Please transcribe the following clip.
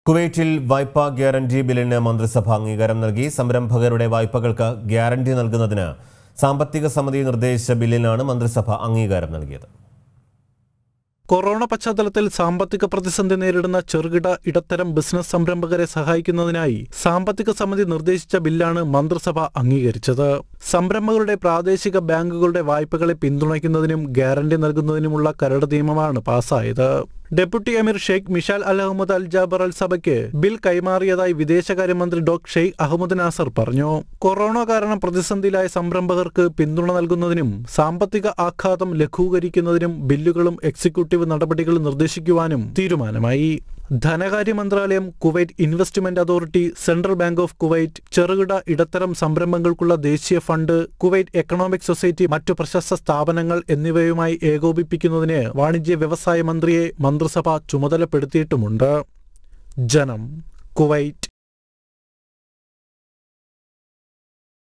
കുവൈറ്റിൽ വായ്പാ ഗ്യാരണ്ടി ബില്ലിന് മന്ത്രിസഭ അംഗീകാരം നൽകി സംരംഭകരുടെ വായ്പകൾക്ക് ഗ്യാരണ്ടി നൽകുന്നതിന് സാമ്പത്തിക സമിതി നിർദ്ദേശിച്ച ബില്ലിനാണ് മന്ത്രിസഭ അംഗീകാരം നൽകിയത് കൊറോണ പശ്ചാത്തലത്തിൽ സാമ്പത്തിക പ്രതിസന്ധി നേരിടുന്ന ചെറുകിട ഇടത്തരം ബിസിനസ് സംരംഭകരെ സഹായിക്കുന്നതിനായി സാമ്പത്തിക സമിതി നിർദ്ദേശിച്ച ബില്ലാണ് മന്ത്രിസഭ അംഗീകരിച്ചത് സംരംഭകരുടെ പ്രാദേശിക ബാങ്കുകളുടെ വായ്പകളെ പിന്തുണയ്ക്കുന്നതിനും ഗ്യാരണ്ടി നൽകുന്നതിനുമുള്ള കരട് നിയമമാണ് പാസ്സായത് deputy Amir Sheikh Mishal Al Ahmad Al Jaber Al സഭയ്ക്ക് ബിൽ കൈമാറിയതായി വിദേശകാര്യമന്ത്രി ഡോക് ഷെയ്ഖ് അഹമ്മദ് നാസർ പറഞ്ഞു കൊറോണ കാരണം പ്രതിസന്ധിയിലായ സംരംഭകർക്ക് പിന്തുണ നൽകുന്നതിനും സാമ്പത്തിക ആഘാതം ലഘൂകരിക്കുന്നതിനും ബില്ലുകളും എക്സിക്യൂട്ടീവ് നടപടികളും നിർദ്ദേശിക്കുവാനും തീരുമാനമായി ധനകാര്യ മന്ത്രാലയം Kuwait investment authority central bank of Kuwait ചെറുകിട ഇടത്തരം സംരംഭങ്ങൾക്കുള്ള ദേശീയ ഫണ്ട് കുവൈറ്റ് എക്കണോമിക് സൊസൈറ്റി മറ്റു പ്രശസ്ത സ്ഥാപനങ്ങൾ എന്നിവയുമായി ഏകോപിപ്പിക്കുന്നതിന് വാണിജ്യ വ്യവസായ മന്ത്രിയെ മന്ത്രിസഭ ചുമതലപ്പെടുത്തിയിട്ടുമുണ്ട് ജനം കുവൈറ്റ്